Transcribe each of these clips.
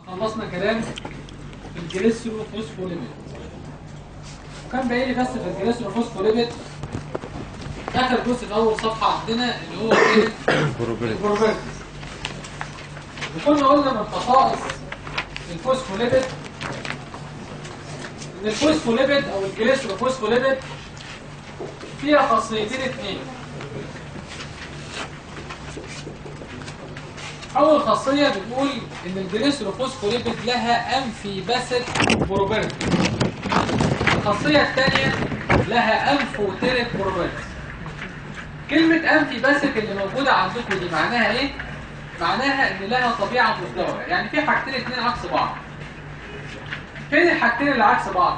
خلصنا كلام في الجليسرو فوسفوليبيد وكان باقي لي بس في الجليسرو فوسفوليبيد اخر جزء في اول صفحه عندنا اللي هو ايه البروبرتيز وكنا قلنا من خصائص الفوسفوليبيد ان الفوسفوليبيد او الجليسرو فوسفوليبيد فيها خاصيتين اثنين اول خاصيه بتقول ان الجليسرو فوسفوليبيد لها انفي باسيت بروبرتي الخاصيه الثانيه لها انفوتيريك بروبرتي كلمه انفي باسيت اللي موجوده عندكم دي معناها ايه معناها ان لها طبيعه مزدوجه يعني في حاجتين اتنين عكس بعض فين الحاجتين اللي عكس بعض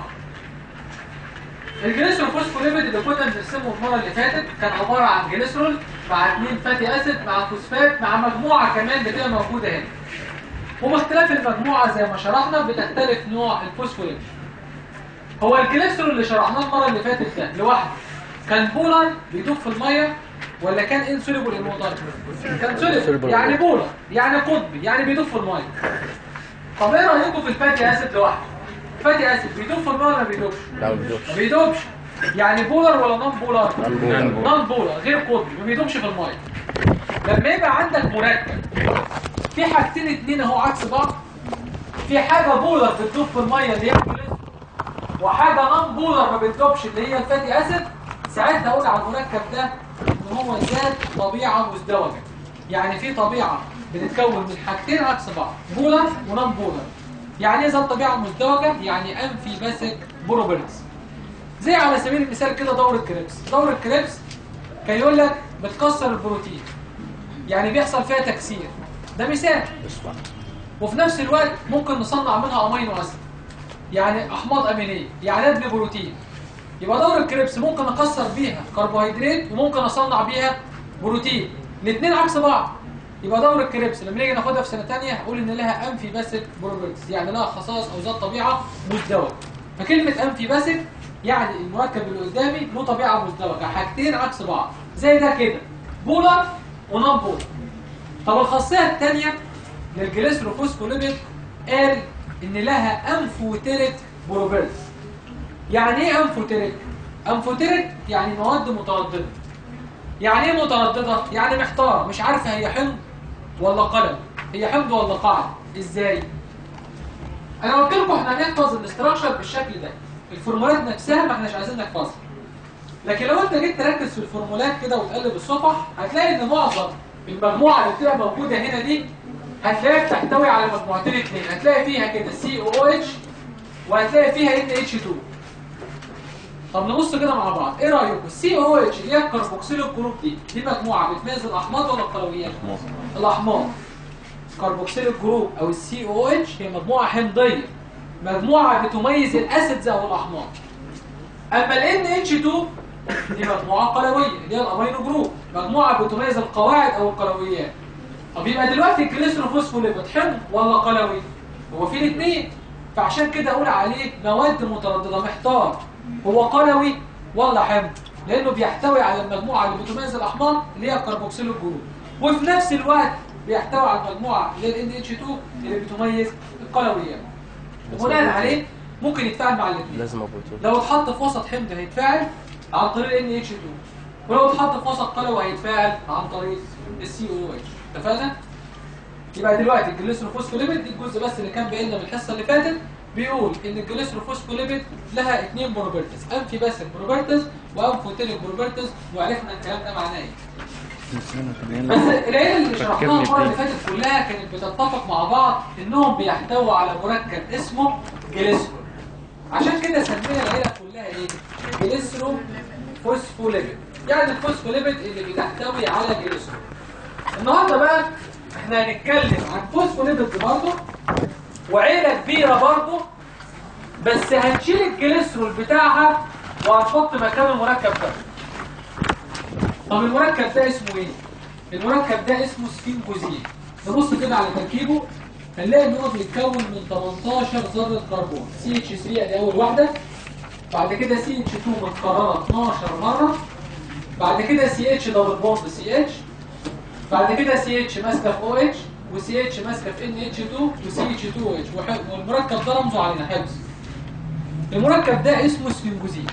الجليسرول فوسفوليبيد اللي كنا بنرسمه المره اللي فاتت كان عباره عن جليسرول مع اثنين فاتي اسيد مع فوسفات مع مجموعه كمان بتبقى موجوده هنا وباختلاف المجموعه زي ما شرحنا بتختلف نوع الفوسفوليبيد هو الجليسرول اللي شرحناه المره اللي فاتت ده لوحده كان بولر بيدوب في الميه ولا كان انسوليبل الموتر كان سوليبل يعني بولر يعني قطبي يعني بيدوب في الميه طب ايه رايكم في الفاتي اسيد لوحده فاتي اسيد بيدوب في الميه ولا ما بيدوبش لا ما بيدوبش ما بيدوبش يعني بولر ولا نون بولر بولر. نون بولر غير قطبي ما بيدوبش في الميه لما يبقى عندك مركب في حاجتين اتنين اهو عكس بعض في حاجه بولر بتدوب في الميه اللي هي الجليسرول وحاجه نون بولر ما بتدوبش اللي هي الفاتي اسيد ساعتها اقول على المركب ده ان هو ذات طبيعه مزدوجه يعني في طبيعه بتتكون من حاجتين عكس بعض بولر ونون بولر يعني ايه ذات طبيعه مزدوجه يعني انفي باسك بروبرتيز زي على سبيل المثال كده دورة كريبس دورة كريبس كان يقول لك بتكسر البروتين يعني بيحصل فيها تكسير ده مثال وفي نفس الوقت ممكن نصنع منها امينو اسيد يعني احماض امينيه يعني ابني بروتين يبقى دورة كريبس ممكن اكسر بيها كربوهيدرات وممكن اصنع بيها بروتين الاثنين عكس بعض يبقى دورة كريبس لما نيجي ناخدها في سنه ثانيه هقول ان لها انفي باسيك بروبرتيز يعني لها خصائص او ذات طبيعه مزدوجه فكلمه انفي باسيك يعني المركب اللي قدامي له طبيعه مزدوجه حاجتين عكس بعض زي ده كده بولر ونون بولر طب الخاصيه الثانيه للجليسروفوسفوليبيد قال ان لها انفوتيريك بروبرتيز يعني ايه انفوتيريك انفوتيريك يعني مواد متردده يعني ايه متردده يعني محتاره مش عارفه هي حمض ولا قلم هي حمض ولا قاعده ازاي انا قلت لكم احنا هنحفظ الاستراكشر بالشكل ده الفورمولات نفسها ما احناش عايزين نحفظها لكن لو انت جيت تركز في الفورمولات كده وتقلب الصفح هتلاقي ان معظم المجموعه اللي بتبقى موجوده هنا دي هتلاقيها بتحتوي على مجموعتين اثنين هتلاقي فيها كده سي او اتش وهتلاقي فيها ان اتش 2 طب نبص كده مع بعض ايه رايكم السي او اتش اللي هي الكربوكسيل الجروب دي دي مجموعه بتميز الاحماض ولا القلويات الاحماض كربوكسيل الجروب او السي او اتش هي مجموعه حمضيه مجموعه بتميز الاسيدز او الاحماض اما ال ان اتش 2 دي مجموعه قلويه اللي هي الامينو جروب مجموعه بتميز القواعد او القلويات طب يبقى دلوقتي الجليسروفوسفوليبيد حمض ولا قلوي هو في الاثنين فعشان كده اقول عليه مواد متردده محتار هو قلوي ولا حمض لانه بيحتوي على المجموعه اللي بتميز الاحماض اللي هي الكربوكسيل الجروب وفي نفس الوقت بيحتوي على المجموعه اللي هي ال اتش 2 اللي بتميز القلويات وبناء عليه ممكن يتفاعل مع الاثنين لازم بروتين لو اتحط في وسط حمض هيتفاعل عن طريق ان اتش 2 ولو اتحط في وسط قلوي هيتفاعل عن طريق السي او اتش اتفقنا يبقى دلوقتي الجليسروفوسفوليبيد دي الجزء بس اللي كان باين لنا من الحصه اللي فاتت بيقول ان الجليسروفوسفوليبيد لها اثنين بروبرتيز انفي باسيك بروبرتيز وانفوتيليك بروبرتيز وعرفنا الكلام ده معناه ايه بس العيله اللي شرحناها المره اللي فاتت كلها كانت بتتفق مع بعض انهم بيحتووا على مركب اسمه جليسرول عشان كده سمينا العيله كلها ايه جليسرو فوسفوليبيد يعني الفوسفوليبيد اللي بتحتوي على جليسرول النهارده بقى احنا هنتكلم عن فوسفوليبيد برضه وعيله كبيره برضه بس هنشيل الجليسرول بتاعها وهنحط مكانه المركب ده طب المركب ده اسمه ايه المركب ده اسمه سفنجوزين نبص كده على تركيبه هنلاقي ان هو بيتكون من 18 ذره كربون سي اتش 3 ادي اول واحده بعد كده سي اتش 2 متكرره 12 مره بعد كده سي اتش دبل بوند سي اتش بعد كده سي اتش ماسكه في او اتش وسي اتش ماسكه في ان اتش 2 وسي اتش 2 اتش والمركب ده رمزه علينا حفظ المركب ده اسمه سفنجوزين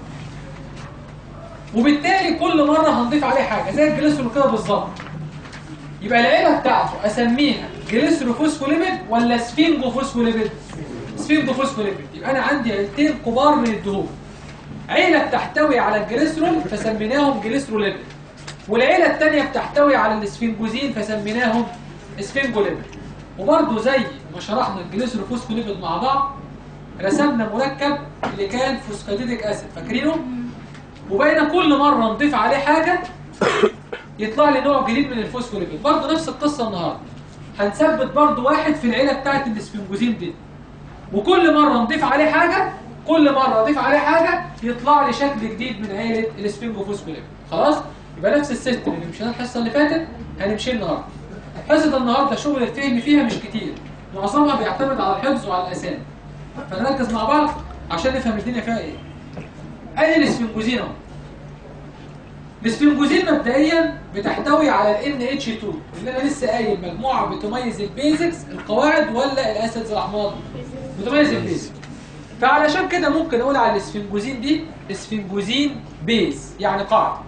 وبالتالي كل مره هنضيف عليه حاجه زي الجليسرول كده بالظبط يبقى العيله بتاعته اسميها جليسرو فوسفوليبيد ولا سفينجو فوسفوليبيد سفينجو فوسفوليبيد يبقى انا عندي عيلتين كبار من الدهون عيله بتحتوي على الجليسرول فسميناهم جليسروليبيد والعيله الثانيه بتحتوي على الاسفنجوزين فسميناهم اسفنجوليبيد وبرضه زي ما شرحنا الجليسرو فوسفوليبيد مع بعض رسمنا مركب اللي كان فوسفاتيديك اسيد فاكرينه وبقينا كل مره نضيف عليه حاجه يطلع لي نوع جديد من الفوسفوليبيد برضه نفس القصه النهارده هنثبت برضه واحد في العيله بتاعت الاسفنجوزين دي وكل مره نضيف عليه حاجه كل مره اضيف عليه حاجه يطلع لي شكل جديد من عيله الاسفنجوفوسفوليبيد خلاص يبقى نفس السيستم اللي مشينا الحصه اللي فاتت هنمشي النهارده حصه النهارده شغل الفهم فيها مش كتير معظمها بيعتمد على الحفظ وعلى الاسامي فنركز مع بعض عشان نفهم الدنيا فيها ايه ادي الاسفنجوزين اهو الاسفنجوزين مبدئيا بتحتوي على ال NH2 اللي انا لسه قايل مجموعه بتميز البيزكس القواعد ولا الاسيدز الاحماض بتميز البيزك فعلشان كده ممكن اقول على الاسفنجوزين دي اسفنجوزين بيز يعني قاعده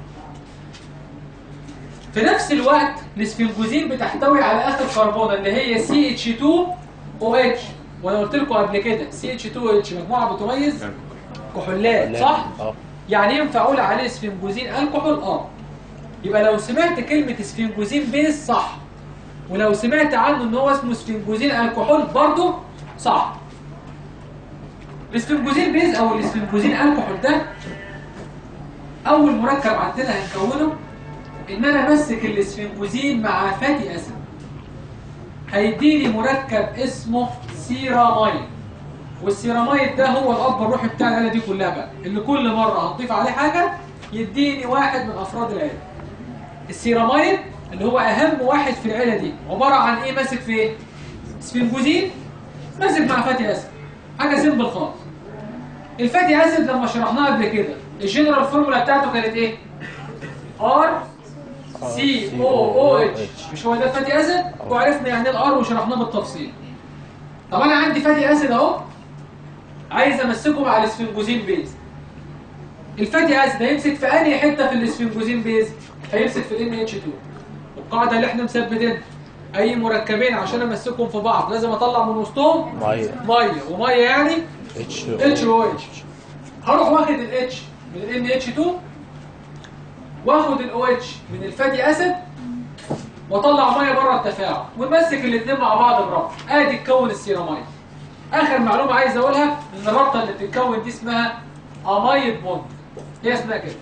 في نفس الوقت الاسفنجوزين بتحتوي على اخر كربونه اللي هي CH2OH وانا قلت لكم قبل كده CH2OH مجموعه بتميز كحولات صح؟ اه يعني ينفع اقول عليه اسفنجوزين الكحول اه يبقى لو سمعت كلمة اسفنجوزين بيز صح ولو سمعت عنه ان هو اسمه اسفنجوزين الكحول برضه صح الاسفنجوزين بيز او الاسفنجوزين الكحول ده اول مركب عندنا هنكونه ان انا امسك الاسفنجوزين مع فاتي اسيد هيديني مركب اسمه سيراميد والسيراميد ده هو الاب الروحي بتاع العيله دي كلها بقى اللي كل مره هنضيف عليه حاجه يديني واحد من افراد العيله السيراميد اللي هو اهم واحد في العيله دي عباره عن ايه ماسك في ايه سفنجوزين ماسك مع فاتي اسيد حاجه سيمبل خالص الفاتي اسيد لما شرحناها قبل كده الجنرال فورمولا بتاعته كانت ايه ار سي او او اتش مش هو ده الفاتي اسيد وعرفنا يعني ايه الار وشرحناه بالتفصيل طب انا عندي فاتي اسيد اهو عايز امسكه مع الاسفنجوزين بيز الفاتي اسيد هيمسك في انهي حته في الاسفنجوزين بيز هيمسك في الام اتش 2 القاعده اللي احنا مثبتينها اي مركبين عشان امسكهم في بعض لازم اطلع من وسطهم ميه ميه وميه يعني اتش اتش او اتش هروح واخد الاتش من الام اتش 2 واخد الاو اتش من الفاتي اسيد واطلع ميه بره التفاعل ونمسك الاثنين مع بعض بربط ادي تكون السيراميد اخر معلومه عايز اقولها ان الرابطه اللي بتتكون دي اسمها امايد بوند هي اسمها كده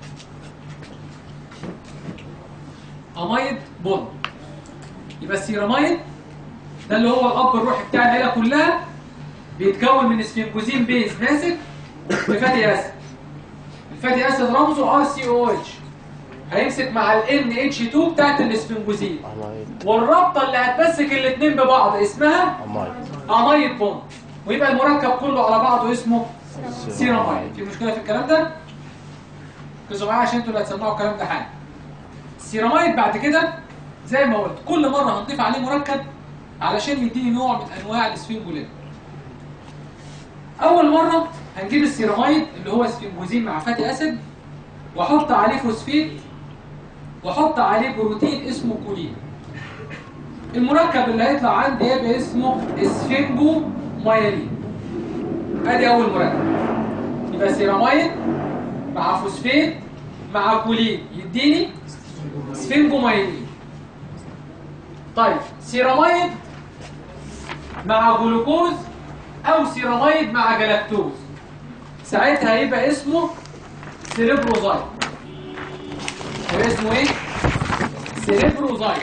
امايد بوند يبقى السيراميد ده اللي هو الاب الروحي بتاع العيله كلها بيتكون من اسفنجوزين بيز ماسك بفاتي اسيد الفاتي اسيد رمزه ار سي او اتش هيمسك مع ال ان اتش 2 بتاعت الاسفنجوزين امايد والرابطه اللي هتمسك الاثنين ببعض اسمها امايد امايد بوند ويبقى المركب كله على بعضه اسمه سيراميد في مشكله في الكلام ده ركزوا معايا عشان انتوا اللي هتسمعوا الكلام ده حاجه السيراميد بعد كده زي ما قلت كل مره هنضيف عليه مركب علشان يديني نوع من انواع الاسفنجولين اول مره هنجيب السيراميد اللي هو اسفنجوزين مع فاتي اسيد واحط عليه فوسفيت واحط عليه بروتين اسمه كولين المركب اللي هيطلع عندي يبقى اسمه اسفنجو مايلين ادي اول مركب يبقى سيراميد مع فوسفيت مع كولين يديني اسفنجو مايلين طيب سيراميد مع جلوكوز او سيراميد مع جلاكتوز ساعتها هيبقى اسمه سيريبروزايت هيبقى اسمه ايه سيريبروزايت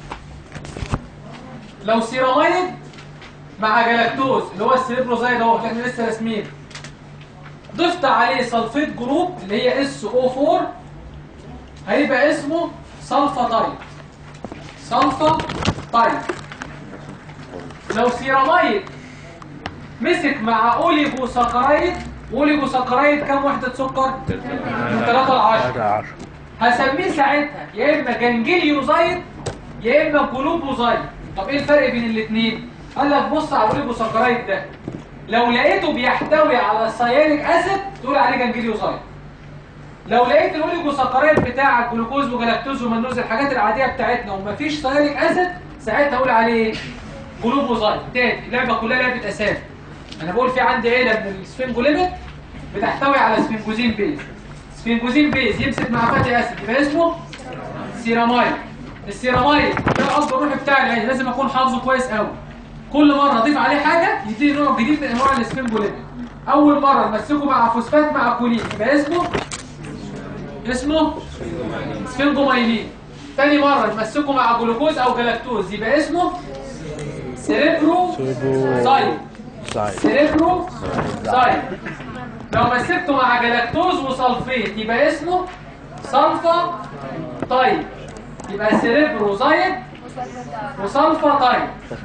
لو سيراميد مع جلاكتوز اللي هو السيريبروزايد اهو اللي احنا لسه راسمين ضفت عليه سلفيت جروب اللي هي اس او 4 هيبقى اسمه سلفاتايد سلفاتايد لو سيراميد مسك مع اوليجو سكرايد اوليجو سكرايد كام وحده سكر من 3 ل 10 هذا 10 هسميه ساعتها يا اما جنجليوزايد يا اما جلوبوزايد طب ايه الفرق بين الاثنين قال لك بص على الاوليجوساكرايد ده لو لقيته بيحتوي على سيانيك اسيد تقول عليه جنجليوزايد لو لقيت الاوليجوساكرايد بتاع جلوكوز وجلاكتوز ومنوز الحاجات العاديه بتاعتنا ومفيش سيانيك اسيد ساعتها اقول عليه ايه جلوكوزايد تاني اللعبه كلها لعبه اسامي انا بقول في عندي عيله من السفنجوليبيد بتحتوي على سفنجوزين بيز سفنجوزين بيز يمسك مع فاتي اسيد يبقى اسمه سيرامايد السيرامايد ده اصل الروح بتاع العين لازم اكون حافظه كويس قوي كل مره اضيف عليه حاجه يديني نوع جديد من انواع السفنجوليبيد اول مره نمسكه مع فوسفات مع كولين يبقى اسمه اسمه سفنجومايلين تاني مرة نمسكه مع جلوكوز او جلاكتوز يبقى اسمه سيريبرو زايد سايد سيريبرو زايد لو مسكته مع جلاكتوز وصلفيت يبقى اسمه صلفا طيب يبقى سيريبرو زايد وصلفا طيب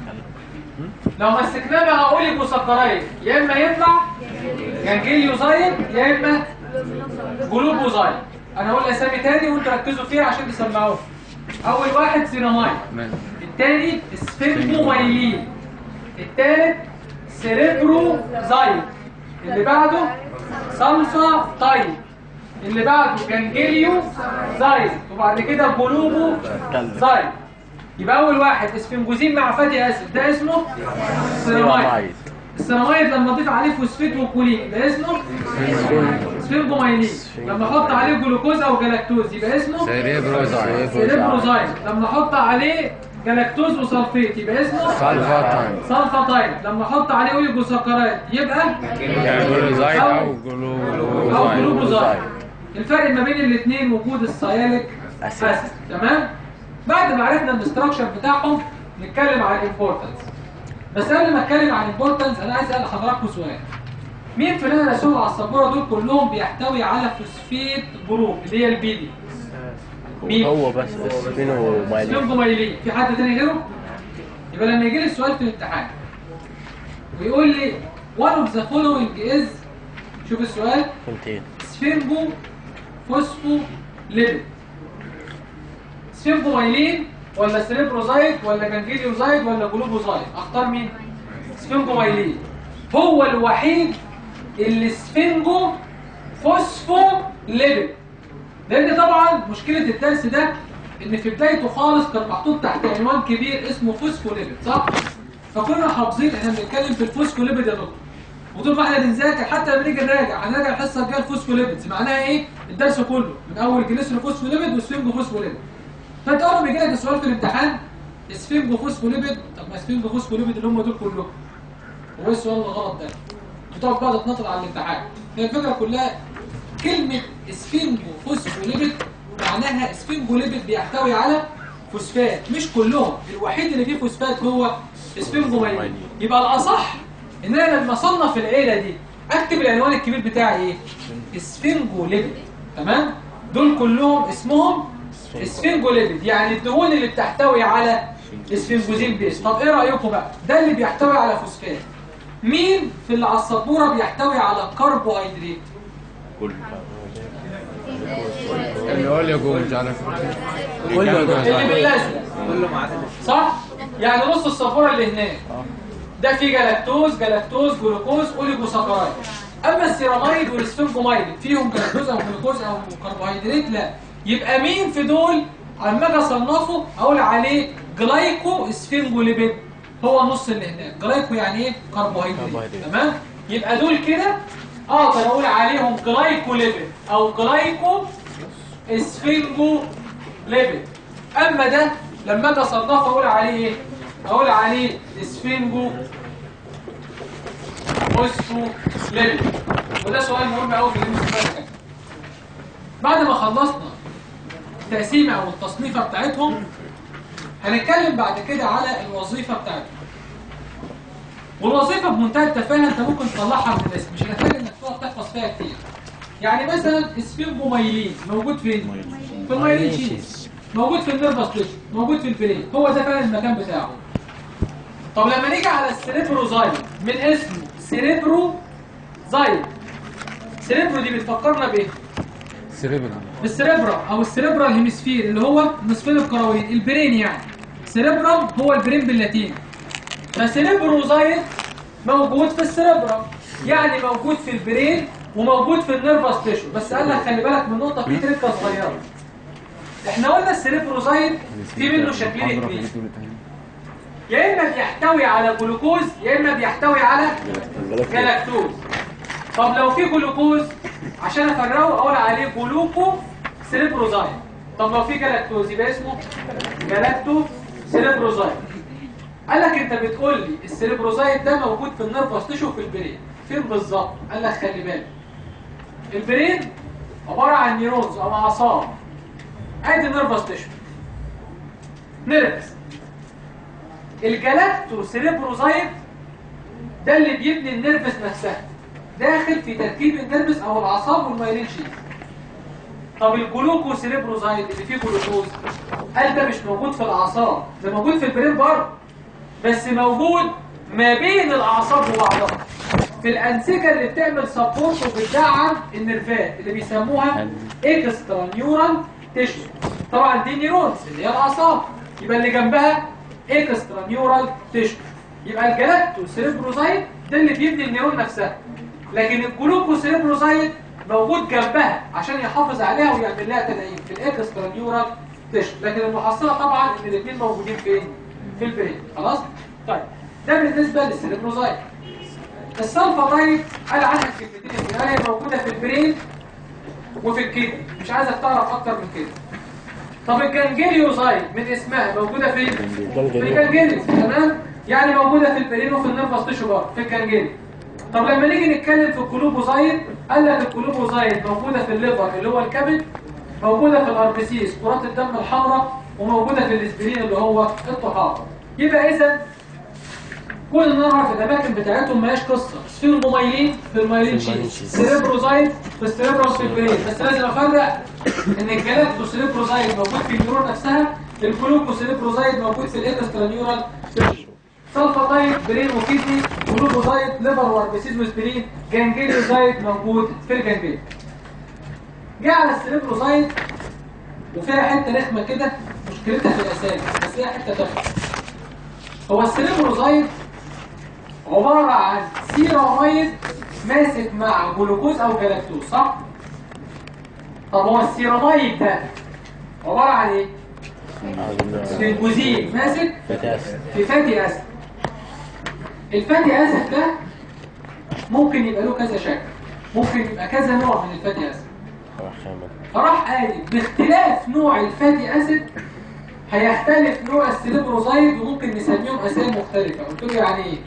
لو مسكناه مع اوليجوساكرايد يا اما يطلع جنجليوزايد يا اما جلوبوزايد انا هقول اسامي تاني وانتوا ركزوا فيها عشان تسمعوها اول واحد سينامايد التاني سفنجومايلين التالت سيريبروزايد اللي بعده سلفا طيب اللي بعده جنجليو زايد وبعد كده جلوبو زايد يبقى اول واحد اسفنجوزين مع فاتي اسيد ده اسمه سيرامايد السيرامايد لما اضيف عليه فوسفيت وكولين ده اسمه سفنجومايلين لما احط عليه جلوكوز او جلاكتوز يبقى اسمه سيريبروزايد سيريبروزايد لما احط عليه جلاكتوز وصلفيت يبقى اسمه سلفاتاين سلفاتايد لما احط عليه اوليجوساكرايد يبقى جلوزايد او او جلوزايد جلوكوزايد الفرق ما بين الاثنين وجود السياليك أسيد. اسيد تمام بعد ما عرفنا الاستراكشر بتاعهم نتكلم عن الامبورتنس بس قبل ما اتكلم عن الامبورتنس انا عايز اسال حضراتكم سؤال مين في اللي انا رسمهم على السبوره دول كلهم بيحتوي على فوسفيت جروب اللي هي البي دي هو بس اسبينو مايلين سفنجومايلين في حد تاني غيره يبقى لما يجي لي السؤال في الامتحان ويقول لي one of the following is شوف السؤال فهمتين سفنجو فوسفو ليبيد سفنجومايلين ولا سيريبروزايد ولا جنجليوزايد ولا جلوبوزايد اختار مين سفنجومايلين هو الوحيد اللي سفنجو فوسفو ليبيد لان طبعا مشكله الدرس ده ان في بدايته خالص كان محطوط تحت عنوان كبير اسمه فوسفوليبيد صح فكنا حافظين احنا بنتكلم في الفوسفوليبيد يا دكتور وطول ما احنا بنذاكر حتى لما نيجي نراجع هنراجع الحصه الجايه الفوسفوليبيدز معناها ايه الدرس كله من اول جليسرو فوسفوليبيد وسفنجو فوسفوليبيد فانت اول ما يجي لك السؤال في الامتحان سفنجو فوسفوليبيد طب ما سفنجو فوسفوليبيد اللي هم دول كلهم هو ايه السؤال الغلط ده بتقعد بقى تتنطط على الامتحان هي الفكره كلها كلمه اسفنجو فوسفوليبيد معناها اسفنجوليبيد بيحتوي على فوسفات مش كلهم الوحيد اللي فيه فوسفات هو اسفنجومايلين يبقى الاصح ان انا لما اصنف العيله دي اكتب العنوان الكبير بتاعي ايه اسفنجوليبيد تمام دول كلهم اسمهم اسفنجوليبيد يعني الدهون اللي بتحتوي على اسفنجوزين بيس طب ايه رايكم بقى ده اللي بيحتوي على فوسفات مين في اللي على السبوره بيحتوي على كربوهيدرات اللي هو اللي جوه مش عارف اللي باللازم صح يعني نص السبوره اللي هناك ده فيه جلاكتوز جلاكتوز جلوكوز اوليجوساكرايد اما السيراميد والسفنجومايد فيهم جلاكتوز او جلوكوز او كربوهيدرات لا يبقى مين في دول اما اجي اصنفه اقول عليه جلايكو سفنجوليبيد هو نص اللي هناك جلايكو يعني ايه كربوهيدرات كربوهيدرات. تمام يبقى دول كده اقدر اقول عليهم جلايكوليبيد او جلايكو اسفنجو ليبيد اما ده لما اجي اصنفه اقول عليه ايه اقول عليه اسفنجو فوسفو ليبيد وده سؤال مهم قوي في الامتحان بعد ما خلصنا التقسيمه او التصنيفه بتاعتهم هنتكلم بعد كده على الوظيفه بتاعتهم والوظيفه بمنتهى التفاهه انت ممكن تطلعها من الاسم مش هتحتاج انك تقعد تحفظ فيها كتير يعني مثلا اسفنجومايلين موجود فين في المايلين شيز موجود في النيرفس تيشو موجود في البرين هو ده فعلا المكان بتاعه طب لما نيجي على السيريبروزايد من اسمه سيريبروزايد سيريبرو دي بتفكرنا بايه سيريبرا بالسيريبرا او السيريبرال هيمسفير اللي هو نصفين الكرويين البرين يعني سيريبرم هو البرين باللاتيني فسيريبروزايت موجود في السيريبرم يعني موجود في البرين وموجود في النيرفس تيشو بس قال لك خلي بالك من نقطه في تركه صغيره احنا قلنا السيريبروزايت في منه شكلين اثنين يا اما بيحتوي على جلوكوز يا اما بيحتوي على جلاكتوز طب لو في جلوكوز عشان افرقه اقول عليه جلوكو سيريبروزايت طب لو في جلاكتوز يبقى اسمه جلاكتو سيريبروزايت قال لك انت بتقول لي السيريبروزايت ده موجود في النيرفس تيشو في البرين فين بالظبط قال لك خلي بالك البرين عباره عن نيورونز او اعصاب ادي نيرفس تيشو نيرفس الجلاكتو سيريبروزايت ده اللي بيبني النيرفس نفسها داخل في تركيب النيرفس او الاعصاب والمايلين شيت طب الجلوكو سيريبروزايت اللي فيه جلوكوز هل ده مش موجود في الاعصاب ده موجود في البرين برضه بس موجود ما بين الاعصاب وبعضها في الانسجه اللي بتعمل سبورت وبتدعم النرفات اللي بيسموها اكسترا نيورال تيشو طبعا دي نيورونز اللي هي الاعصاب يبقى اللي جنبها اكسترا نيورال تيشو يبقى الجلاكتو سيريبروزايت ده اللي بيبني النيرون نفسها لكن الجلوكو سيريبروزايت موجود جنبها عشان يحافظ عليها ويعمل لها تدعيم في الاكسترا نيورال تيشو لكن المحصله طبعا ان الاثنين موجودين فين في البرين خلاص طيب ده بالنسبه للسيريبروزايت السلفايت قال عنها كلمتين هي موجوده في البرين وفي الكدني مش عايزك تعرف اكتر من كده طب الجنجليوزايت من اسمها موجوده فين في الجنجليو تمام يعني موجوده في البرين وفي النرفس تيشو برضه في الجنجليو طب لما نيجي نتكلم في الكلوبوزايت قال لك الكلوبوزايت موجوده في الليفر اللي هو الكبد موجوده في الاربسيس كرات الدم الحمراء وموجوده في الاسبرين اللي هو الطحال يبقى اذا كل نعرف الاماكن بتاعتهم مالهاش قصه في المميلين في المايلين شيت سيريبروزايت في السيريبروس في البرين بس لازم افرق ان الجلاكتو سيريبروزايت موجود في النيورون نفسها الجلوكو سيريبروزايت موجود في الاكسترا نيورال سلفاتايت برين وكيدني جلوكوزايت ليفر واربسيس وسبرين جانجليوزايت موجود في الجانجليو جه على السيريبروزايت وفيها حته رخمه كده مشكلتها في الاسامي بس هي حته تافهه هو السيريبروزايت عبارة عن سيراميد ماسك مع جلوكوز أو جلاكتوز صح؟ طب هو السيراميد ده عبارة عن إيه؟ سيلجوزين ماسك في فاتي أسيد الفاتي أسيد ده ممكن يبقى له كذا شكل ممكن يبقى كذا نوع من الفاتي أسيد فراح قال باختلاف نوع الفاتي أسيد هيختلف نوع السيلبروزايد وممكن نسميهم اسامي مختلفه قلت له يعني ايه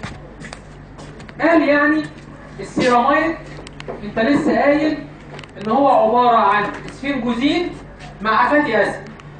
قال يعني السيراميد انت لسه قايل ان هو عباره عن اسفنجوزين مع فاتي اسيد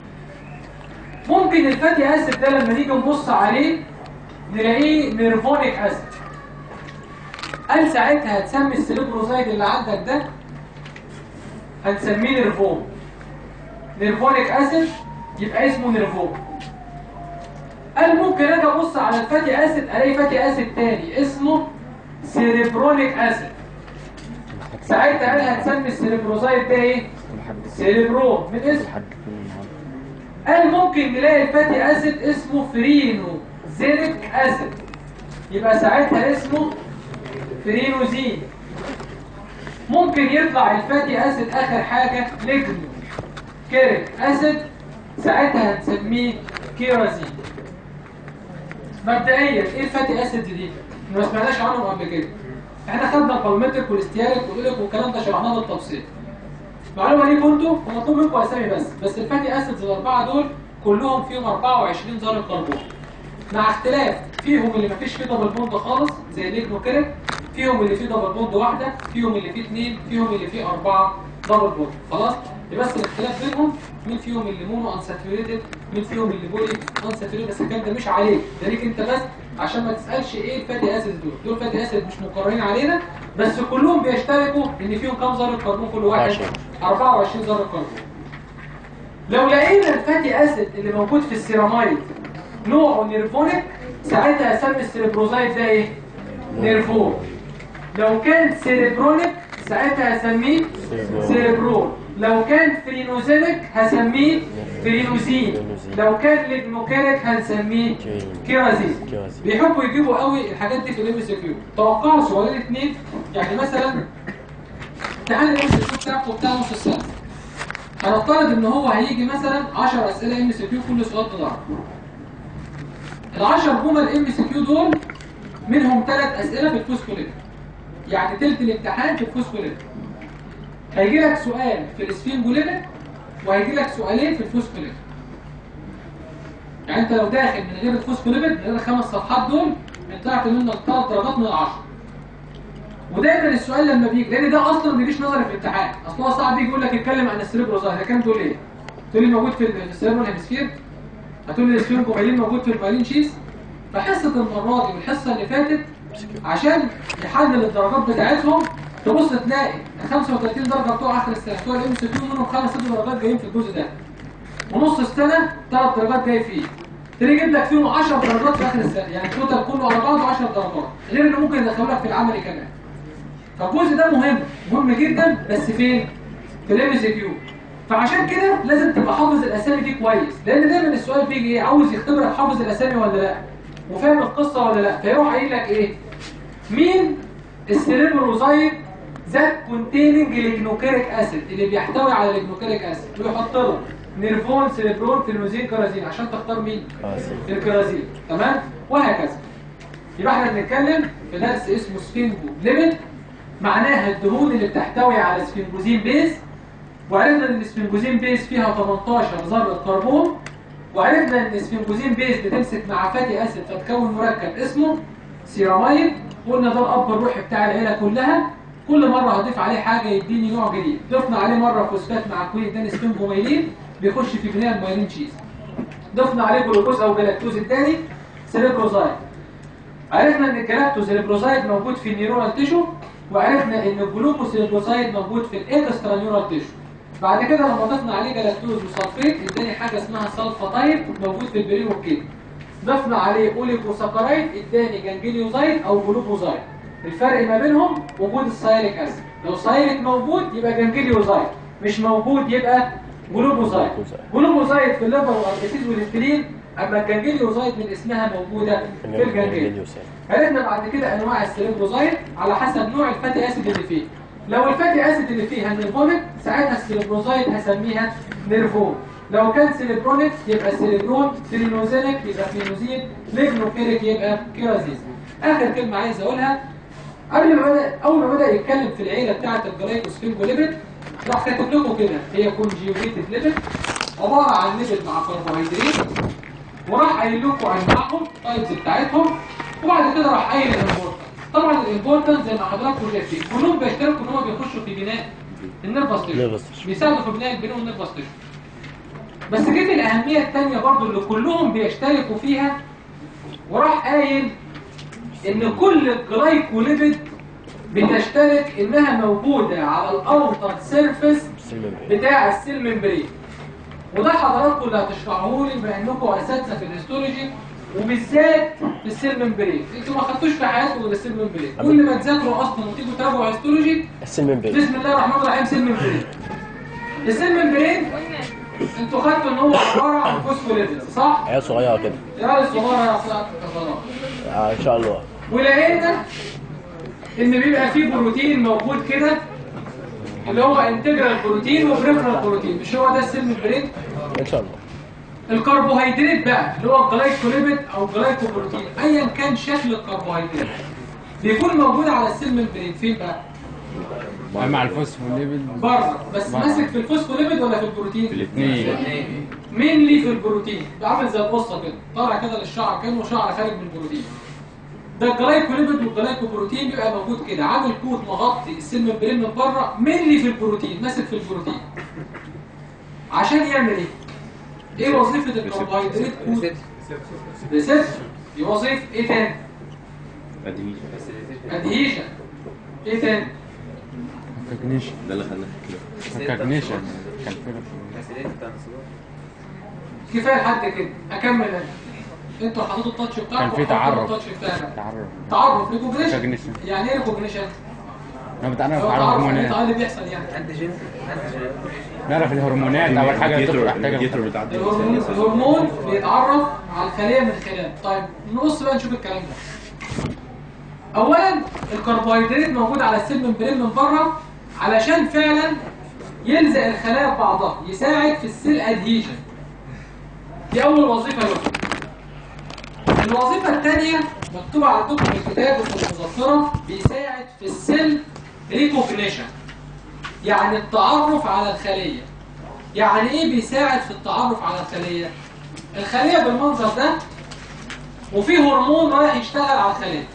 ممكن الفاتي اسيد ده لما نيجي نبص عليه نلاقيه نيرفونيك اسيد قال ساعتها هتسمي السيلبروزايد اللي عندك ده هنسميه نيرفون نيرفونيك اسيد يبقى اسمه نيرفون قال ممكن اجي ابص على الفاتي اسيد الاقي فاتي اسيد تاني اسمه سيريبرونيك اسيد ساعتها قال هتسمي السيريبروزايد ده ايه سيريبرون من اسم قال ممكن نلاقي الفاتي اسيد اسمه فرينو زينيك اسيد يبقى ساعتها اسمه فرينوزين ممكن يطلع الفاتي اسيد اخر حاجه ليجنو كيريك اسيد ساعتها هنسميه كيرازين مبدئيا ايه الفاتي اسيد دي ما سمعناش عنهم قبل كده احنا خدنا البالمتريك والاستياريك والاوليك والكلام ده شرحناه بالتفصيل معلومه ليكم انتوا ومطلوب منكم اسامي بس بس الفاتي اسيدز الاربعه دول كلهم فيهم 24 ذره كربون مع اختلاف فيهم اللي مفيش فيه دبل بوند خالص زي الليجنوكيريك فيهم اللي فيه دبل بوند واحده فيهم اللي فيه اثنين فيهم اللي فيه اربعه دبل بوند خلاص بس الاختلاف بينهم مين فيهم اللي مونو انساتوريتد مين فيهم اللي بولي انساتوريتد بس الكلام ده مش عليك ده ليك انت بس عشان ما تسالش ايه الفاتي اسيد دول دول فاتي اسيد مش مقررين علينا بس كلهم بيشتركوا ان فيهم كام ذره كربون كل واحد 24 ذره كربون لو لقينا الفاتي اسيد اللي موجود في السيراميد نوعه نيرفونيك ساعتها اسمي السيربروزايد ده ايه نيرفون لو كان سيربرونيك ساعتها هسميه سيربرول لو كان فرينوزينيك هسميه فرينوزين لو كان ليجنوكاريك هنسميه كيرازين كيرازين. بيحبوا يجيبوا قوي الحاجات دي في الام اس كيو توقعوا سؤالين اتنين يعني مثلا تعالى الام اس كيو بتاعكم بتاع نص السنه هنفترض ان هو هيجي مثلا 10 اسئله ام اس كيو كل سؤال بضرب ال 10 جمل ام اس كيو دول منهم ثلاث اسئله في الكوز كوليكت يعني تلت الامتحان في الكوز كوليكت هيجي لك سؤال في السفينجو ليفل وهيجي لك سؤالين في الفوس كوليفل يعني انت لو داخل من غير الفوس كوليفل من غير الخمس صفحات دول انت طلعت منك ثلاث درجات من العشرة ودايما السؤال لما بيجي لان ده اصلا ما بيجيش نظري في الامتحان اصل هو صعب يجي يقول لك اتكلم عن السيربرو ظاهر كام تقول ايه؟ تقول لي موجود في ال- في السيربرو هيمسفير هتقول لي السفينجو مايلين موجود في المايلين شيس فحصه المره دي والحصه اللي فاتت عشان يحلل الدرجات بتاعتهم تبص تلاقي ال 35 درجه بتوع اخر السنه بتوع الام سي كيو منهم خمس ست درجات جايين في الجزء ده ونص السنه ثلاث درجات جاي فيه تيجي يجيب لك فيهم 10 درجات في اخر السنه يعني التوتال كله على بعضه 10 درجات غير اللي ممكن يدخلوا لك في العملي كمان فالجزء ده مهم مهم جدا بس فين في الام سي كيو فعشان كده لازم تبقى حافظ الاسامي دي كويس لان دايما السؤال بيجي ايه عاوز يختبرك حافظ الاسامي ولا لا وفاهم القصه ولا لا فيروح قايل لك ايه مين السيريبروزايت ذات كونتيننج ليجنوكاريك اسيد اللي بيحتوي على ليجنوكاريك اسيد ويحط له نيرفون سيريبرون فينوزين كرازين عشان تختار مين كرازين. الكرازين تمام وهكذا يبقى احنا بنتكلم في درس اسمه سفينجو ليميت معناها الدهون اللي بتحتوي على سفنجوزين بيز وعرفنا ان السفنجوزين بيز فيها 18 ذره كربون وعرفنا ان السفنجوزين بيز بتمسك مع فاتي اسيد فتكون مركب اسمه سيرامايد قلنا ده الاب الروحي بتاع العيله كلها كل مره هضيف عليه حاجه يديني نوع جديد ضفنا عليه مره فوسفات مع كوين اداني سفنجوميلين بيخش في بناء الميلين تشيز ضفنا عليه جلوكوز او جلاكتوز الثاني سيريبروزايد عرفنا ان الجلاكتوسيريبروزايد موجود في النيورال تيشو وعرفنا ان الجلوكوسيريبروزايد موجود في الاكسترا نيورال تيشو بعد كده لما ضفنا عليه جلاكتوز وسلفيت اداني حاجه اسمها سلفاتايد موجود في البرين والكيد ضفنا عليه اوليكوساكرايد اداني جانجليوزايد او جلوكوزايد الفرق ما بينهم وجود السايليك اسيد لو سايليك موجود يبقى جانجليوزايد مش موجود يبقى جلوكوزايد جلوكوزايد في الليفر والارتيز والسبلين اما الجانجليوزايد من اسمها موجوده في الجانجليو عرفنا بعد كده انواع السيربروزايد على حسب نوع الفاتي اسيد اللي فيه لو الفاتي اسيد اللي فيها نيرفونيك ساعتها السيربروزايد هسميها نيرفون لو كان سيربرونيك يبقى سيربرون سيرينوزينيك يبقى فينوزين ليجنوكيريك يبقى كيرازيز اخر كلمه عايز اقولها قبل ما بدا اول ما بدا يتكلم في العيله بتاعه الجلايكوسفينجوليبيد راح كاتب لكم كده هي كونجيوجيتد ليبيد عباره عن ليبيد مع كربوهيدرات وراح قايل لكم انواعهم التايبس بتاعتهم وبعد كده راح قايل الامبورتنس طبعا الامبورتنس زي ما حضراتكم شايفين كلهم بيشتركوا ان هم بيخشوا في بناء النيرفس Nervous تيشو tissue. بيساعدوا في بناء البناء والنيرفس تيشو بس جت الاهميه الثانيه برضو اللي كلهم بيشتركوا فيها وراح قايل ان كل الجلايكوليبيد بتشترك انها موجوده على الاوتر سيرفيس بتاع السيل ممبرين وده حضراتكم اللي هتشرحوه لي بما انكم اساتذه في الهيستولوجي وبالذات في السيل ممبرين انتوا ما خدتوش في حياتكم غير السيل ممبرين كل ما تذاكروا اصلا وتيجوا تراجعوا هيستولوجي السلم بين بسم الله الرحمن الرحيم سيل ممبرين السيل ممبرين انتوا خدتوا ان هو عباره عن فوسفوليبيدز صح؟ عيال صغيرة كده يا الصغيره يا اخلاق الكفرات آه ان شاء الله ولقينا ان بيبقى فيه بروتين موجود كده اللي هو انتجرال بروتين وبريفرال بروتين مش هو ده السيل ممبرين ان شاء الله الكربوهيدرات بقى اللي هو الجلايكوليبيد او الجلايكوبروتين ايا كان شكل الكربوهيدرات بيكون موجود على السيل ممبرين فين بقى مع الفوسفوليبيد بره بس بره. ماسك في الفوسفوليبيد ولا في البروتين الاثنين مين ليه في البروتين ده عامل زي القصه كده طالع كده للشعر كانه شعر خارج من البروتين ده الجلايكوليبيد والجلايكوبروتين بيبقى موجود كده عامل كود مغطي السيل ممبرين من بره مين في البروتين ماسك في البروتين عشان يعمل ايه ايه وظيفه الكربوهيدرات كود ريسبتور دي وظيفه ايه تاني ادهيشن ايه تاني كوجنيشن ده اللي خلاك كوجنيشن كان في كفايه لحد كده اكمل انا انتوا حطيتوا التاتش بتاعكم كان في وحطيتوا تعرف. التاتش بتاعنا تعرف تعرف ريكوجنيشن Recognition. يعني ايه ريكوجنيشن انا بتعرف هو على تعرف الهرمونات ايه اللي بيحصل يعني انتيجين انتيجين نعرف الهرمونات اول حاجه الجيتر الطفل محتاجها الجيتر بتاعت الهرمون الهرمون بيتعرف على الخليه من خلال طيب نبص بقى نشوف الكلام ده اولا الكربوهيدرات موجود على السيل ممبرين من بره علشان فعلا يلزق الخلايا ببعضها يساعد في السيل ادهيجن دي اول وظيفه له الوظيفه الثانيه مكتوبه عندكم في الكتاب وفي المذكره بيساعد في السيل ريكوجنيشن يعني التعرف على الخليه يعني ايه بيساعد في التعرف على الخليه الخليه بالمنظر ده وفي هرمون رايح يشتغل على الخليه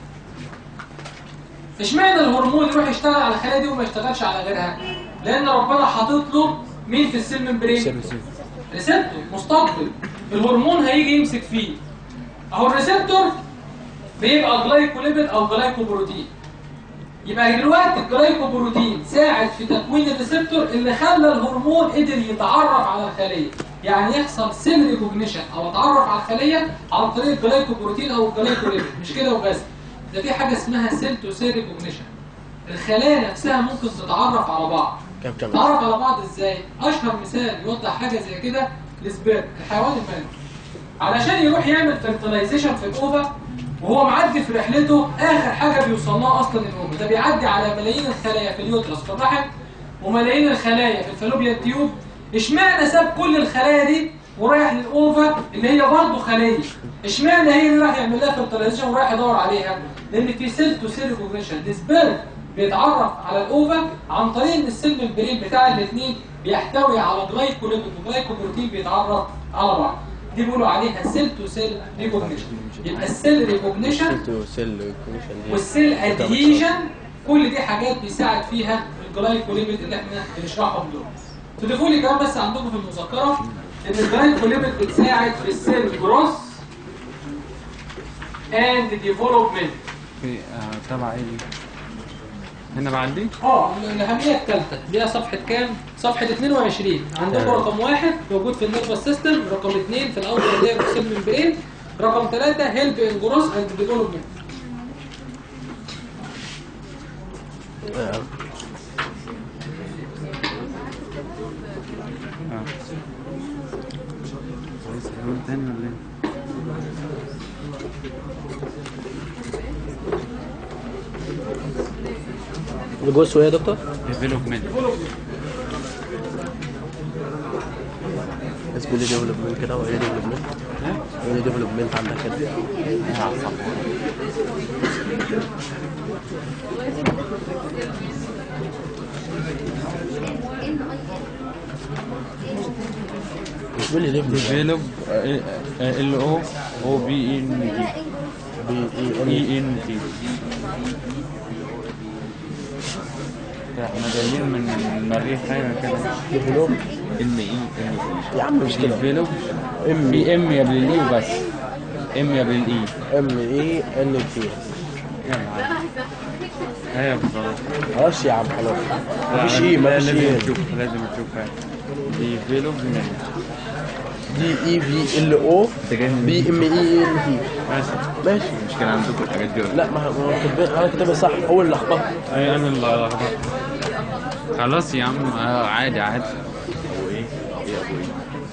اشمعنى الهرمون يروح يشتغل على الخلايا دي وما يشتغلش على غيرها لان ربنا حاطط له مين في السيل ممبرين ريسبتور مستقبل الهرمون هيجي يمسك فيه اهو الريسبتور بيبقى جلايكوليبيد او جلايكوبروتين يبقى دلوقتي الجلايكوبروتين ساعد في تكوين الريسبتور اللي خلى الهرمون قدر يتعرف على الخليه يعني يحصل سيل ريكوجنيشن او اتعرف على الخليه عن طريق الجلايكوبروتين او الجلايكوليبيد مش كده وبس ده في حاجه اسمها سيل تو سيل ريكوجنيشن الخلايا نفسها ممكن تتعرف على بعض كم كم تتعرف على بعض ازاي اشهر مثال يوضح حاجه زي كده السبيرم الحيوان المنوي علشان يروح يعمل فيرتلايزيشن في الاوفا وهو معدي في رحلته اخر حاجه بيوصل لها اصلا الاوفا ده بيعدي على ملايين الخلايا في اليوترس في الرحم وملايين الخلايا في الفالوبيا تيوب اشمعنى ساب كل الخلايا دي ورايح للاوفا اللي هي برضه خليه اشمعنى هي اللي راح يعمل لها فيرتلايزيشن ورايح يدور عليها لان في سيل تو سيل ريكوجنيشن السبيرم بيتعرف على الاوفا عن طريق ان السيل ممبرين بتاع الاثنين بيحتوي على جلايكوليبيد وجلايكوبروتين بيتعرف على بعض دي بيقولوا عليها سيل تو سيل ريكوجنيشن يبقى السيل ريكوجنيشن تو سيل كوميشن دي والسيل ادهيجن كل دي حاجات بيساعد فيها الجلايكوليبيد اللي احنا بنشرحهم دول تضيفوا لي كمان بس عندكم في المذكره ان الجلايكوليبيد بتساعد في السيل جروس اند ديفلوبمنت في آه، تبع ايه دي؟ هنا بعدي اه الاهميه الثالثه دي صفحه كام صفحه 22 عندكم رقم واحد موجود في النيرفس سيستم رقم اثنين في الاوتر لاير سيل ممبرين رقم ثلاثة هيلب ان جروس اند ديفلوبمنت اه عايز حلول تاني ولا ايه؟ الجوز ايه يا دكتور؟ ديفلوبمنت اسمه لي ديفلوبمنت كده وايه ديفلوبمنت؟ ايه ديفلوبمنت عندك كده؟ مش بيقول لي ديفلوبمنت ديفلوب ال او او بي ان بي اي ان اي ان تي احنا جايين من المريخ هنا كده ديفلوب ام اي ام يا عم مش كده ديفلوب ام في ام يا بالاي وبس ام يا بالاي ام اي ان تي ايوه بالظبط خلاص يا عم خلاص مفيش لا، ايه مفيش لازم ايه نشوف لازم نشوف ديفلوبمنت دي اي في ال او بي ام اي ان تي بس ماشي مش كان عندكم الحاجات دي ولا لا ما هو كاتبين- انا كاتبها صح هو اللي لخبطت اي انا اللي لخبطت خلاص يا عم آه، عادي عادي هو ايه؟ ايه ابو ايه؟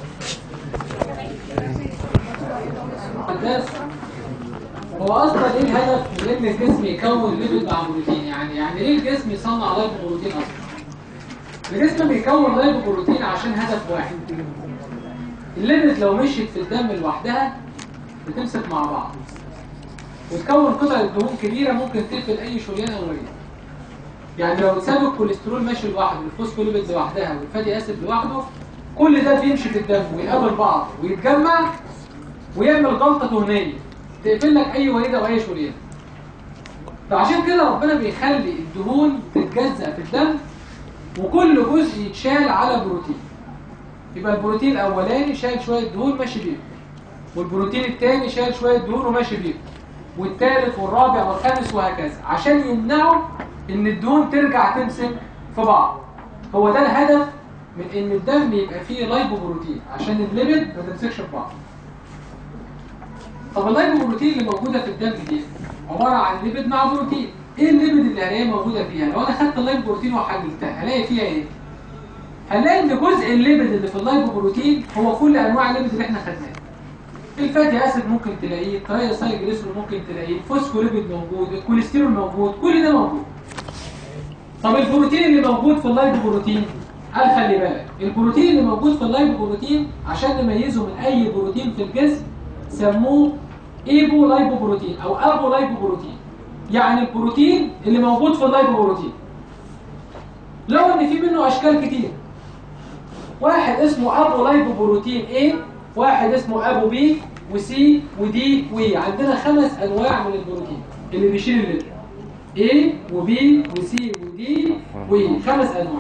بس هو اصلا ايه الهدف من ان الجسم يكون ليبيد مع بروتين يعني يعني ليه الجسم يصنع لايبوبروتين اصلا الجسم بيكون لايبوبروتين عشان هدف واحد الليبيد لو مشيت في الدم لوحدها بتمسك مع بعض وتكون قطع دهون كبيره ممكن تقفل اي شريان او وريد يعني لو تساب الكوليسترول ماشي لوحده والفوسفوليبيد لوحدها والفاتي اسيد لوحده كل ده بيمشي في الدم ويقابل بعض ويتجمع ويعمل غلطة دهنية تقفل لك أي وريدة وأي شريان فعشان كده ربنا بيخلي الدهون تتجزأ في الدم وكل جزء يتشال على بروتين يبقى البروتين الأولاني شايل شوية دهون ماشي بيهم والبروتين الثاني شايل شوية دهون وماشي بيهم والثالث والرابع والخامس وهكذا عشان يمنعوا إن الدهون ترجع تمسك في بعض هو ده الهدف من إن الدم يبقى فيه لايبوبروتين عشان الليبيد ما تمسكش في بعض طب اللايبوبروتين اللي موجودة في الدم دي عبارة عن ليبيد مع بروتين ايه الليبيد اللي هلاقيها موجوده فيها لو انا خدت اللايبوبروتين وحللتها هلاقي فيها ايه هنلاقي ان جزء الليبيد اللي في اللايبوبروتين هو كل انواع الليبيد اللي احنا خدناها الفاتي اسيد ممكن تلاقيه الترايسايجليسرول ممكن تلاقيه الفوسفوليبيد موجود الكوليسترول موجود كل ده موجود طب البروتين اللي موجود في اللايبوبروتين قال خلي بالك البروتين اللي موجود في اللايبوبروتين عشان نميزه من اي بروتين في الجسم سموه ايبو لايبوبروتين او ابو لايبوبروتين يعني البروتين اللي موجود في اللايبوبروتين لو ان في منه اشكال كتير واحد اسمه ابو لايبوبروتين A واحد اسمه ابو B وسي ودي وي عندنا خمس انواع من البروتين اللي بيشيل الليبر A وB وسي ودي وي خمس انواع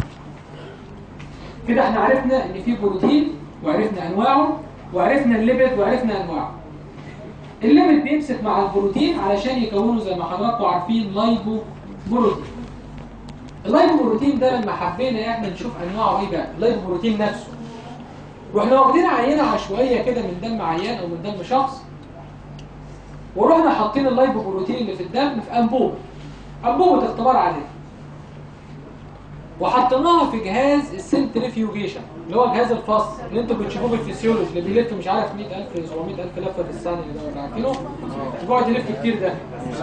كده احنا عرفنا ان في بروتين وعرفنا انواعه وعرفنا الليبيد وعرفنا انواعه الليبيد بيمسك مع البروتين علشان يكونوا زي ما حضراتكم عارفين لايبو بروتين اللايبو بروتين ده لما حبينا احنا نشوف انواعه ايه بقى اللايبو بروتين نفسه رحنا واخدين عينه عشوائيه كده من دم عيان او من دم شخص ورحنا حاطين اللايبو بروتين اللي في الدم في انبوبه انبوبه اختبار عاديه وحطيناها في جهاز السنتريفيوجيشن اللي هو جهاز الفص اللي انتوا بتشوفوه في الفسيولوجي اللي بيلف مش عارف 100000 700000 لفه في الثانيه ده عارفينه بيقعد يلف كتير ده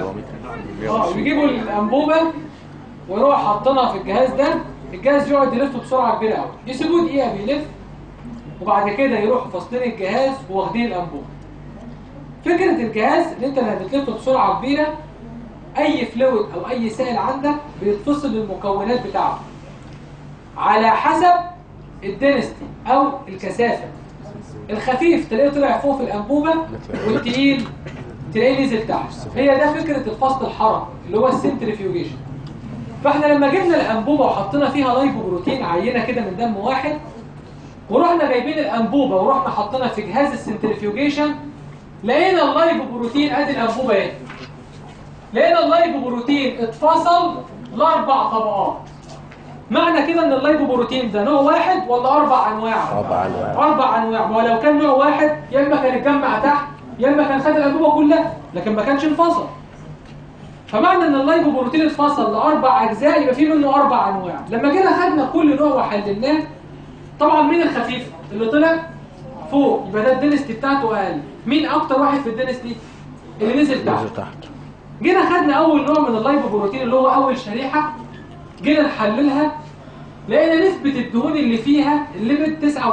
اه بيجيبوا الانبوبه ويروح حاطينها في الجهاز ده الجهاز يقعد يلف بسرعه كبيره قوي يسيبوه دقيقه بيلف وبعد كده يروحوا فاصلين الجهاز واخدين الانبوبه فكره الجهاز ان انت لما بتلف بسرعه كبيره اي فلويد او اي سائل عندك بيتفصل المكونات بتاعته على حسب الدنستي او الكثافه الخفيف تلاقيه طلع فوق في الانبوبه والتقيل تلاقيه نزل تحت هي ده فكره الفصل الحركي اللي هو السنتريفيوجيشن فاحنا لما جبنا الانبوبه وحطينا فيها لايبوبروتين عينه كده من دم واحد ورحنا جايبين الانبوبه ورحنا حطينا في جهاز السنتريفيوجيشن لقينا اللايبوبروتين ادي الانبوبه اهي لقينا اللايبوبروتين اتفصل لاربع طبقات معنى كده ان اللايبوبروتين ده نوع واحد ولا اربع انواع أربع أنواع. اربع انواع ما هو لو كان نوع واحد يا اما كان اتجمع تحت يا اما كان خد الانبوبه كلها لكن ما كانش انفصل فمعنى ان اللايبوبروتين اتفصل لاربع اجزاء يبقى في منه اربع انواع لما جينا خدنا كل نوع وحللناه طبعا مين الخفيف اللي طلع فوق يبقى ده الدنستي بتاعته اقل مين اكتر واحد في الدنستي اللي نزل تحت نزل تحت جينا خدنا اول نوع من اللايبوبروتين اللي هو اول شريحه جينا نحللها لقينا نسبه الدهون اللي فيها الليبيد 99%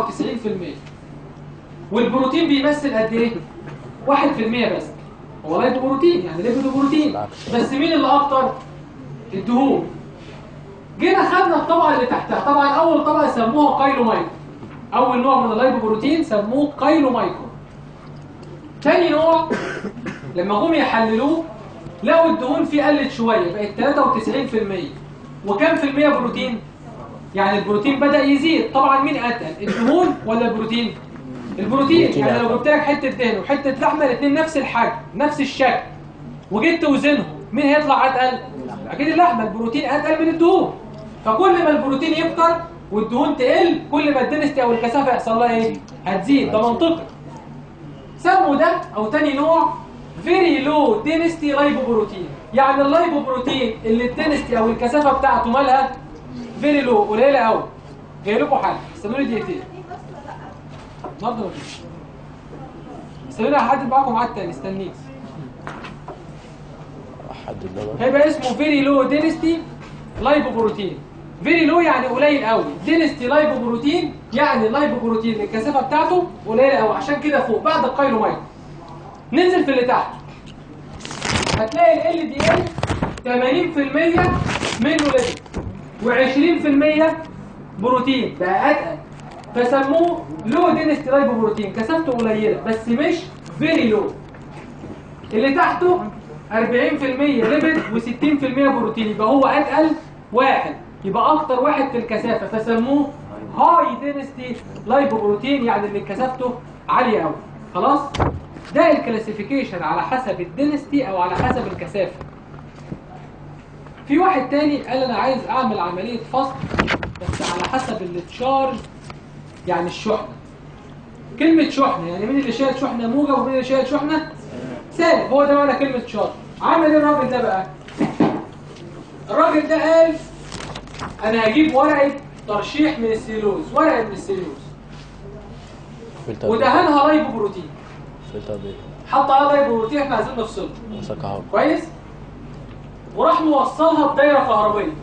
والبروتين بيمثل قد ايه 1% بس هو لايبوبروتين يعني ليبيد وبروتين بالعكس. بس مين اللي اكتر الدهون جينا خدنا الطبقه اللي تحتها طبعا اول طبقه سموها كايلومايكرو اول نوع من اللايبوبروتين سموه كايلومايكرو تاني نوع لما جم يحللوه لقوا الدهون فيه قلت شويه بقت 93% وكم في المية بروتين يعني البروتين بدأ يزيد طبعا مين اتقل الدهون ولا البروتين البروتين البروتين يعني لو أتقل. جبت لك حته دهن وحته لحمه الاثنين نفس الحجم نفس الشكل وجيت توزنهم مين هيطلع اتقل اكيد اللحمه البروتين اتقل من الدهون فكل ما البروتين يكتر والدهون تقل كل ما الدنستي او الكثافه يحصل لها ايه هتزيد ده منطقي سموا ده او تاني نوع very low density lipoprotein يعني اللايبوبروتين اللي الدنستي او الكثافه بتاعته مالها very low قليله قوي جاي لكم حل استنوا لي دقيقتين النهارده مفيش استنوا لي هحدد معاكم ميعاد تاني استنيني حد اللي هيبقى اسمه very low density lipoprotein very low يعني قليل قوي density lipoprotein يعني اللايبوبروتين الكثافه بتاعته قليله قوي عشان كده فوق بعد القايلومايت ننزل في اللي تحت هتلاقي ال دي ال 80% منه ليبيد و20% بروتين بقى اتقل فسموه لو دينستي لايبوبروتين كثافته قليله بس مش فيري لو اللي تحته 40% ليبيد و60% بروتين يبقى هو اتقل واحد يبقى اكتر واحد في الكثافه فسموه هاي دينستي لايبوبروتين يعني اللي كثافته عاليه قوي خلاص ده الكلاسيفيكيشن على حسب الدينستي او على حسب الكثافه في واحد تاني قال انا عايز اعمل عمليه فصل بس على حسب التشارج يعني الشحنه كلمه شحنه يعني مين اللي شايل شحنه موجب ومين اللي شايل شحنه سالب هو ده معنى كلمه شارج عامل ايه الراجل ده بقى الراجل ده قال انا هجيب ورقه ترشيح من السيلوز ورقه من السيلوز فلتر ودهنها لايبو بروتين فلتر بيض حط عليها لايبو بروتين احنا عايزين نفصله مسكها كويس وراح موصلها بدايره كهربائيه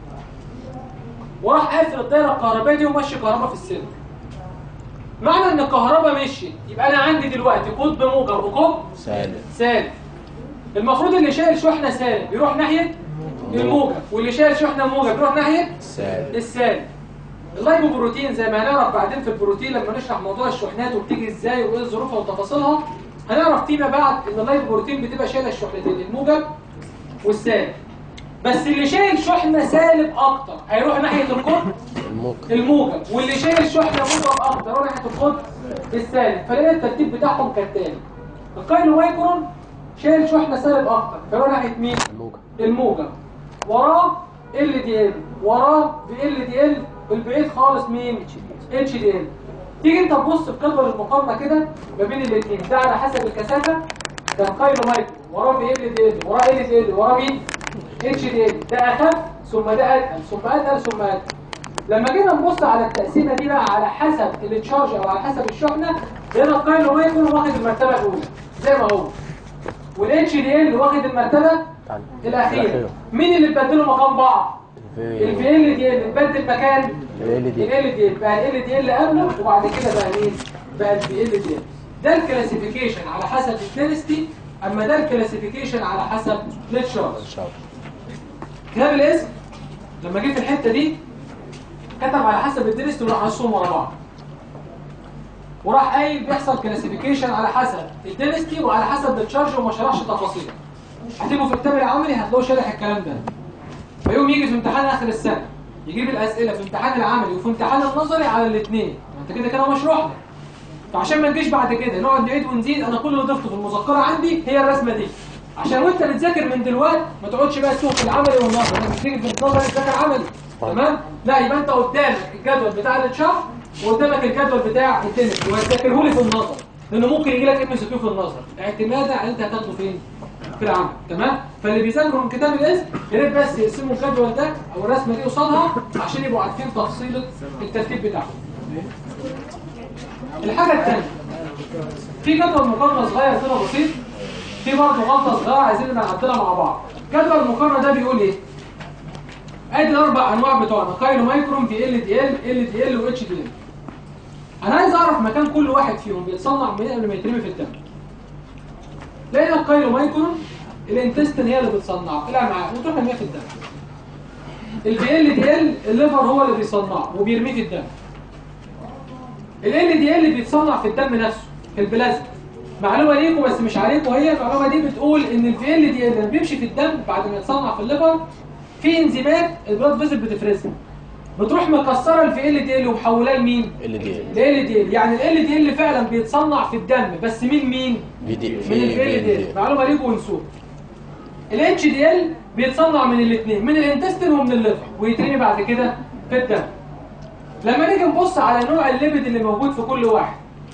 وراح قافل الدايره الكهربائيه دي ومشي كهرباء في السلك معنى ان الكهرباء مشيت يبقى انا عندي دلوقتي قطب موجب وقطب سالب سالب المفروض اللي شايل شحنه سالب يروح ناحيه الموجب واللي شايل شحنه موجب يروح ناحيه سالب السالب اللايبوبروتين زي ما هنعرف بعدين في البروتين لما نشرح موضوع الشحنات وبتيجي ازاي وايه ظروفها وتفاصيلها هنعرف فيما بعد ان اللايبوبروتين بتبقى شايله الشحنتين الموجب والسالب بس اللي شايل شحنه سالب اكتر هيروح ناحيه القطب الموجب الموجب واللي شايل شحنه موجب اكتر هو ناحيه القطب السالب فلقينا الترتيب بتاعهم كالتالي الكايلو مايكرون شايل شحنه سالب اكتر فيروح ناحيه مين؟ الموجب الموجب وراه ال دي ال وراه في ال دي ال والبعيد خالص مين اتش دي ال تيجي انت تبص في جدول المقارنه كده ما بين الاثنين ده على حسب الكثافه ده الكايلو مايكرو وراه في ال دي ال وراه ال دي ال وراه مين اتش دي ال ده اخف ثم ده اتقل ثم اتقل ثم اتقل لما جينا نبص على التقسيمه دي بقى على حسب التشارج او على حسب الشحنه لقينا الكايلو مايكرو واخد المرتبه الاولى زي ما هو والاتش دي ال واخد المرتبه تعال. الأخير الأخير. مين اللي بدلوا مقام بعض؟ الفي الفي ال دي ال بدل مكان ال دي ال دي ال بقى ال دي ال قبله وبعد كده بقى مين؟ بقى الفي ال دي ال ده الكلاسيفيكيشن على حسب الدنستي اما ده الكلاسيفيكيشن على حسب التشارج الشرط كتاب الاسم لما جه في الحته دي كتب على حسب الدنستي وراح رصهم ورا بعض وراح قايل بيحصل كلاسيفيكيشن على حسب الدنستي وعلى حسب التشارج وما شرحش تفاصيل هتيجوا في الكتاب العملي هتلاقوا شارح الكلام ده فيوم يجي في امتحان اخر السنه يجيب الاسئله في امتحان العملي وفي امتحان النظري على الاثنين انت كده كده مشروح لك فعشان ما نجيش بعد كده نقعد نعيد ونزيد انا كل اللي ضفته في المذكره عندي هي الرسمه دي عشان وانت بتذاكر من دلوقتي ما تقعدش بقى تسوق في العملي والنظري انت مش تيجي في النظري تذاكر عملي تمام لا يبقى انت قدامك الجدول بتاع الشهر وقدامك الجدول بتاع التنس وهتذاكره لي في النظر لانه ممكن يجي لك ام اس كيو في النظر اعتمادا على انت هتاخده فين في العمل تمام فاللي بيذاكروا من كتاب الاسم يا ريت بس يقسموا الجدول ده او الرسمه دي قصادها عشان يبقوا عارفين تفصيل الترتيب بتاعهم الحاجه الثانيه في جدول مقارنه صغير كده بسيط في برضه غلطه صغيره عايزين نبقى نعدلها مع بعض جدول المقارنه ده بيقول ايه ادي الاربع انواع بتوعنا كايلو مايكرون في ال دي ال ال دي ال واتش دي ال انا عايز اعرف مكان كل واحد فيهم بيتصنع منين قبل ما يترمي في الدم لقينا الكايلو مايكرون الانتستين هي اللي بتصنعه طلع معاه وتروح رميه في الدم البي ال دي ال الليفر هو اللي بيصنعه وبيرميه في الدم ال ال دي ال بيتصنع في الدم نفسه في البلازما معلومه ليكم بس مش عليكم هي المعلومه دي بتقول ان الفي ال دي ال اللي بيمشي في الدم بعد ما يتصنع في الليفر في انزيمات البلاد فيزل بتفرزها بتروح مكسره الفي ال دي ال ومحولاه لمين؟ ال دي ال دي ال يعني ال دي ال فعلا بيتصنع في الدم بس مين مين؟ في دي من في الفي دي ال معلومه ليكم ونسوها الاتش دي ال بيتصنع من الاثنين من الانتستين ومن الليفر ويترمي بعد كده في الدم لما نيجي نبص على نوع الليبيد اللي موجود في كل واحد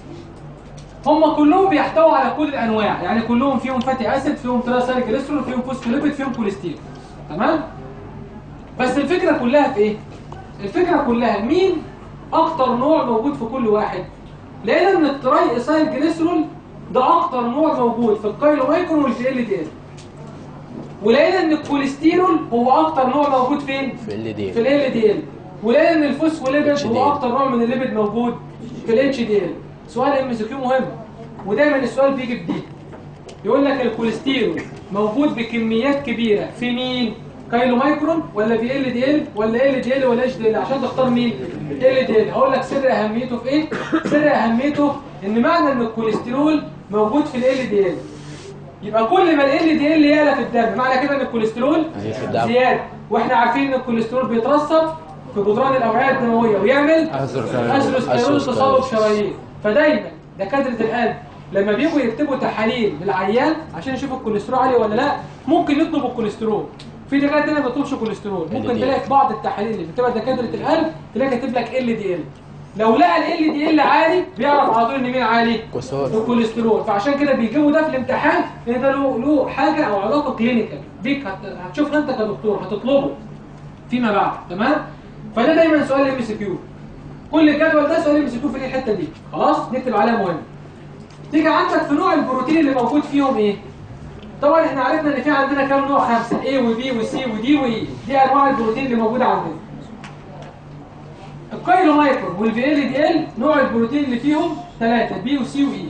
هم كلهم بيحتووا على كل الانواع يعني كلهم فيهم فاتي اسيد فيهم تراسايل جليسرول فيهم فوسفوليبيد فيهم كوليسترول تمام بس الفكره كلها في ايه الفكره كلها مين اكتر نوع موجود في كل واحد لقينا ان التراي اسايل جليسرول ده اكتر نوع موجود في الكايلو مايكرون والفي ال دي ال ولقينا ان الكوليسترول هو اكتر نوع موجود فين في ال دي في ال دي ال ولقينا ان الفوسفوليبيد HDL. هو اكتر نوع من الليبيد موجود في الاتش دي ال سؤال ام اس كيو مهم ودايما السؤال بيجي في دي يقول لك الكوليسترول موجود بكميات كبيره في مين كايلو مايكرون ولا في ال دي ال ولا ال دي ال ولا اتش دي ال عشان تختار مين ال دي ال هقول لك سر اهميته في ايه سر اهميته ان معنى ان الكوليسترول موجود في ال دي ال يبقى كل ما ال دي ال يعلى في الدم معنى كده ان الكوليسترول زيادة في الدم. زياده واحنا عارفين ان الكوليسترول بيترسب في جدران الاوعيه الدمويه ويعمل اثيروسكليروز تصلب شرايين فدايما دكاتره القلب لما بيجوا يكتبوا تحاليل للعيان عشان يشوفوا الكوليسترول عالي ولا لا ممكن يطلبوا الكوليسترول في دكاتره تانية ما بتطلبش كوليسترول ممكن LDL. تلاقي في بعض التحاليل اللي بتبقى دكاتره القلب تلاقي كاتب لك ال دي ال لو لقى ال دي ال عالي بيعرف على طول ان مين عالي كسور الكوليسترول فعشان كده بيجيبوا ده في الامتحان لان ده له له حاجه او علاقه كلينيكال بيك هت- هتشوفها انت كدكتور هتطلبه فيما بعد تمام فده دايما سؤال ام سي كيو كل الجدول ده سؤال ام سي كيو في الحته دي خلاص نكتب عليها مهم تيجي عندك في نوع البروتين اللي موجود فيهم ايه طبعا احنا عرفنا ان في عندنا كام نوع خمسه A و B و C و D و E دي انواع البروتين اللي موجوده عندنا الكايلومايكرون والفي ال دي ال نوع البروتين اللي فيهم ثلاثه بي وسي واي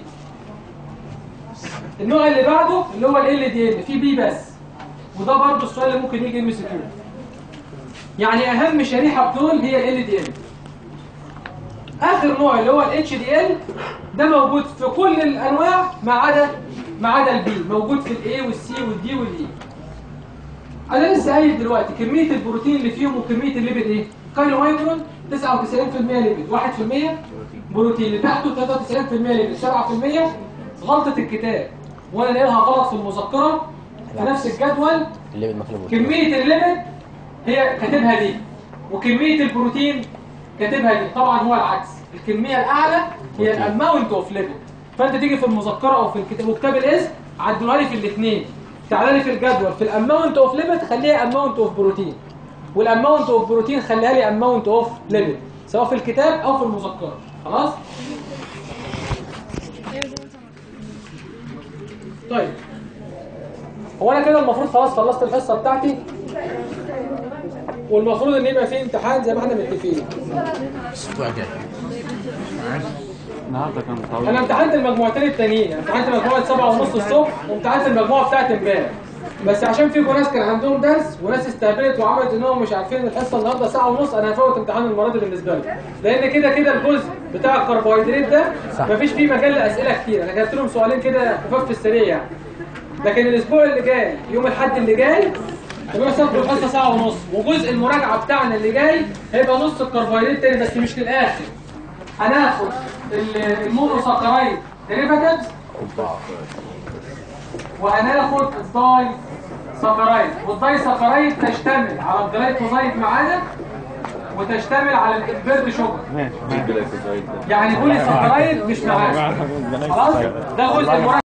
النوع اللي بعده اللي هو ال دي ال فيه بي بس وده برضه السؤال اللي ممكن يجي ام سي كيو يعني اهم شريحه بدول هي ال دي ال اخر نوع اللي هو الاتش دي ال ده موجود في كل الانواع ما عدا ما عدا البي موجود في الاي والسي والدي والاي انا لسه قايل دلوقتي كميه البروتين اللي فيهم وكميه الليبيد ايه كايلو مايكرون 99% ليبيد 1% بروتين اللي تحته 93% ليبيد 7% غلطه الكتاب وانا ناقلها غلط في المذكره في نفس الجدول اللي بالمخلوق كميه الليبيد هي كاتبها دي وكميه البروتين كاتبها دي طبعا هو العكس الكميه الاعلى هي الاماونت اوف ليبيد فانت تيجي في المذكره او في الكتاب وكتاب الاسم عدلها لي في الاثنين تعالى لي في الجدول في الاماونت اوف ليبيد خليها اماونت اوف بروتين والاماونت اوف بروتين خليها لي اماونت اوف ليبيد سواء في الكتاب او في المذكره خلاص طيب هو انا كده المفروض خلاص خلصت الحصه بتاعتي والمفروض ان يبقى في امتحان زي ما احنا متفقين الاسبوع الجاي النهارده كان طويل انا امتحنت المجموعتين التانيين يعني امتحنت مجموعه سبعة ونص الصبح وامتحنت المجموعه بتاعت امبارح بس عشان في ناس كان عندهم درس وناس استهبلت وعملت انهم مش عارفين إن الحصه النهارده ساعه ونص انا هفوت امتحان المره دي بالنسبه لي لان كده كده الجزء بتاع الكربوهيدرات ده مفيش فيه مجال لاسئله كتير انا كتبت لهم سؤالين كده خفاف في السريع يعني لكن الاسبوع اللي جاي يوم الاحد اللي جاي هيبقى سبت الحصه ساعه ونص وجزء المراجعه بتاعنا اللي جاي هيبقى نص الكربوهيدرات تاني بس مش للاخر هناخد ال- المونوساكرايد ديريفاتيفز وهناخد الداي ساكرايد والداي ساكرايد تشتمل على الجلايكوزايد معانا وتشتمل على الانفيرد شوجر الجلايكوزايد ده يعني بولي ساكرايد مش معانا خلاص ده جزء المراجعه